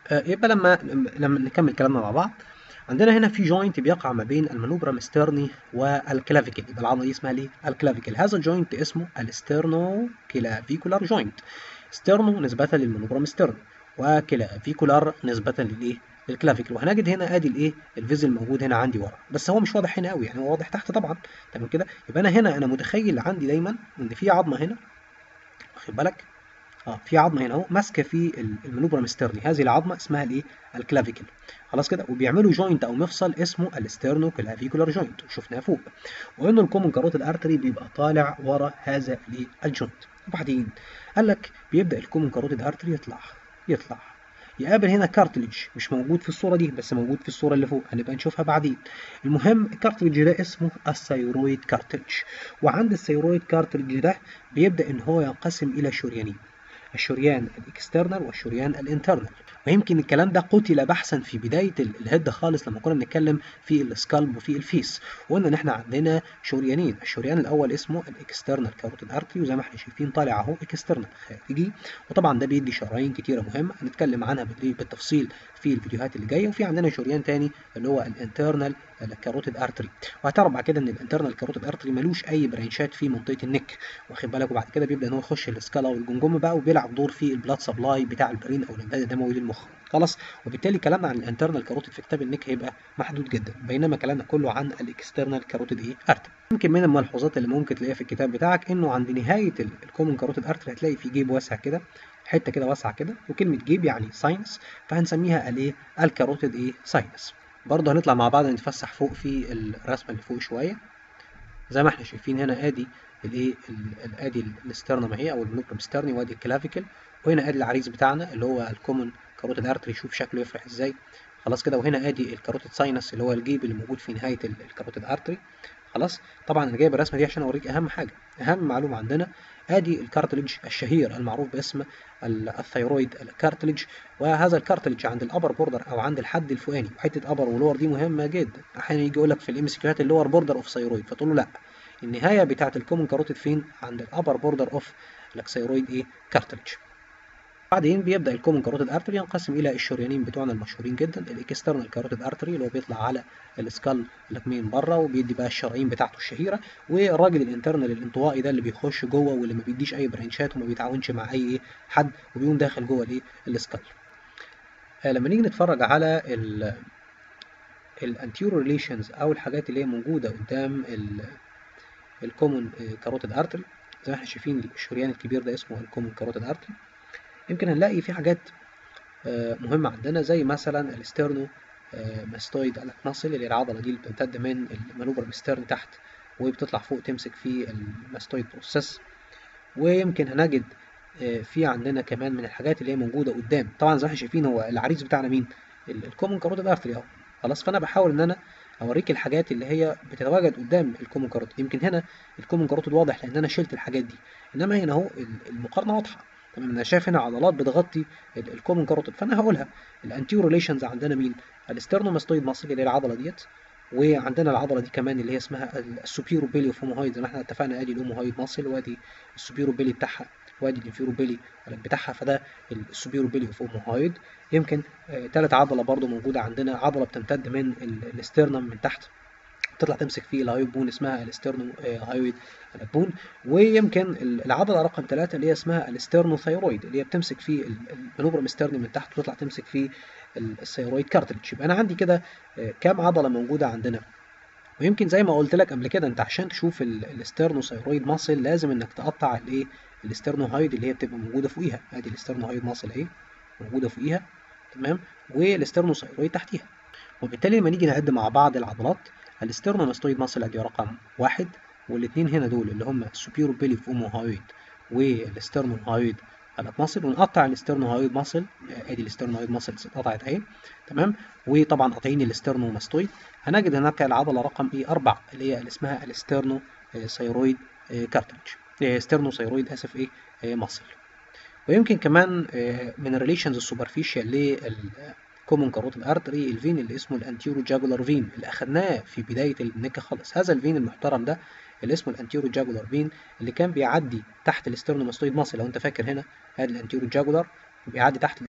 آه، يبقى لما لما نكمل كلامنا مع بعض عندنا هنا في جوينت بيقع ما بين المانوبرا مسترني والكلافيكل يبقى العضله دي اسمها ليه الكلافيكل هذا الجوينت اسمه الاسترنو كلافيكولار جوينت ستيرنو نسبة للمانوبرا مسترني وكلافيكولار نسبة للايه للكلافيكل وهنجد هنا ادي الايه الفيزل موجود هنا عندي ورا بس هو مش واضح هنا قوي يعني هو واضح تحت طبعا تمام كده يبقى انا هنا انا متخيل عندي دايما ان في عظمه هنا واخد بالك اه في عظمه هنا اهو ماسكه في المانوبرا مسترني هذه العظمه اسمها الايه الكلافيكل خلاص كده وبيعملوا جوينت او مفصل اسمه الاسترنو كلافيكولار جوينت شفناها فوق وانه الكومن كاروتيد ارتري بيبقى طالع ورا هذا الايه الجوينت وبعدين قال لك بيبدا الكومن كاروتيد ارتري يطلع يطلع يقابل هنا كارتلج مش موجود في الصوره دي بس موجود في الصوره اللي فوق هنبقى نشوفها بعدين المهم الكارتلج ده اسمه الثيرويد كارتلج وعند الثيرويد كارتلج ده بيبدا ان هو ينقسم الى شريانين الشريان الاكسترنال والشريان الانترنال ويمكن الكلام ده قتل بحثا في بدايه الهيد خالص لما كنا بنتكلم في السكالب وفي الفيس وقلنا ان احنا عندنا شريانين الشريان الاول اسمه الاكسترنال كاروتيد ارتري وزي ما احنا شايفين طالع اهو اكسترنال خارجي وطبعا ده بيدي شرايين كتيره مهمه هنتكلم عنها بالتفصيل في الفيديوهات اللي جايه وفي عندنا شريان تاني اللي هو الانترنال الكاروتيد ارتري وهتعرف بعد كده ان الانترنال كاروتيد ارتري ملوش اي برانشات في منطقه النك واخد بالك وبعد كده بيبدا ان هو يخش السكالا والجمجمه بقى وبيلعب دور في البلاد سبلاي بتاع البرين او الامداد الدموي للمخ خلاص وبالتالي كلامنا عن الانترنال كاروتيد في كتاب النك هيبقى محدود جدا بينما كلامنا كله عن الاكسترنال كاروتيد ايه ارتري يمكن من الملحوظات اللي ممكن تلاقيها في الكتاب بتاعك انه عند نهايه الكومن كاروتيد ارتري هتلاقي في جيب واسع كده حته كده واسعه كده وكلمه جيب يعني ساينس فهنسميها الايه الكاروتيد ايه ساينس برضه هنطلع مع بعض نتفسح فوق في الرسمه اللي فوق شويه زي ما احنا شايفين هنا ادي الايه ادي الاسترنم اهي او المنوبرم سترني وادي الكلافيكل وهنا ادي العريض بتاعنا اللي هو الكومن كاروتيد ارتري شوف شكله يفرح ازاي خلاص كده وهنا ادي الكاروتيد ساينس اللي هو الجيب اللي موجود في نهايه الكاروتيد ارتري خلاص طبعا انا جايب الرسمه دي عشان اوريك اهم حاجه اهم معلومه عندنا ادي الكارتلج الشهير المعروف باسم الثيرويد الكارتلج وهذا الكارتلج عند الابر بوردر او عند الحد الفوقاني وحته ابر ولور دي مهمه جدا احيانا يجي يقول لك في الام اس كيوهات اللور بوردر اوف ثيرويد فتقول له لا النهايه بتاعه الكومن كاروتيد فين عند الابر بوردر اوف الثيرويد ايه كارتلج بعدين بيبدا الكومن كاروتيد ارتري ينقسم الى الشريانين بتوعنا المشهورين جدا الاكسترنال كاروتيد ارتري اللي هو بيطلع على السكال لك من بره وبيدي بقى الشرايين بتاعته الشهيره والراجل الانترنال الانطوائي ده اللي بيخش جوه واللي ما بيديش اي برانشات وما بيتعاونش مع اي حد وبيقوم داخل جوه الايه السكال آه لما نيجي نتفرج على ال الانتيرو ريليشنز او الحاجات اللي هي موجوده قدام الكومن كاروتيد ارتري زي ما احنا شايفين الشريان الكبير ده اسمه الكومن كاروتيد ارتري يمكن هنلاقي في حاجات مهمة عندنا زي مثلا الاسترنو ماستويد ماسل اللي العضلة دي اللي بتمتد من المانوبر مسترن تحت وبتطلع فوق تمسك في الماستويد بروسيس ويمكن هنجد في عندنا كمان من الحاجات اللي هي موجودة قدام طبعا زي ما احنا شايفين هو العريس بتاعنا مين الكومن كاروتيد ارتري اهو خلاص فانا بحاول ان انا اوريك الحاجات اللي هي بتتواجد قدام الكومن كاروتيد يمكن هنا الكومن كاروتيد واضح لان انا شلت الحاجات دي انما هنا اهو المقارنة واضحة تمام انا شايف هنا عضلات بتغطي الكومن كاروتيد فانا هقولها الانتيرو ريليشنز عندنا مين الاسترنوماستويد ماسل اللي هي العضله ديت وعندنا العضله دي كمان اللي هي اسمها السوبيرو بيلي اوف هوموهايد زي ما احنا اتفقنا ادي الاوموهايد ماسل وادي السوبيرو بيلي بتاعها وادي الانفيرو بيلي بتاعها فده السوبيرو بيلي اوف هوموهايد يمكن ثالث عضله برضو موجوده عندنا عضله بتمتد من الاسترنم من تحت تطلع تمسك فيه الهايويد بون اسمها الاسترنو هايويد بون ويمكن العضله رقم ثلاثة اللي هي اسمها الاسترنو ثيرويد اللي هي بتمسك فيه المنوبرم ستيرني من تحت وتطلع تمسك فيه الثيرويد كارتلج يبقى انا عندي كده كام عضله موجوده عندنا ويمكن زي ما قلت لك قبل كده انت عشان تشوف الاسترنو ثيرويد ماسل لازم انك تقطع الايه الاسترنو هايد اللي هي بتبقى موجوده فوقيها ادي الاسترنو هايد ماسل اهي موجوده فوقيها تمام والاسترنو ثيرويد تحتيها وبالتالي لما نيجي نعد مع بعض العضلات الاسترنوماستويد ماسل ادي رقم واحد والاثنين هنا دول اللي هم السوبيرو بيلي فوموهايد والاسترنوهايد ماسل ونقطع الاسترنوهايد ماسل ادي الاسترنوهايد ماسل اتقطعت اهي تمام وطبعا قاطعين الاسترنوماستويد هنجد هناك العضله رقم ايه اربع اللي هي اللي اسمها الاسترنو ثيرويد كارتلج استرنو ثيرويد اسف ايه ماسل ويمكن كمان من الريليشنز السوبرفيشال لل كومن كاروتيد ارتري الفين اللي اسمه الانتيرو جاجولار فين اللي اخدناه في بدايه النكه خالص هذا الفين المحترم ده اللي اسمه الانتيرو جاجولار فين اللي كان بيعدي تحت الاسترنوماستويد ماسل لو انت فاكر هنا ادي الانتيرو جاجولار بيعدي تحت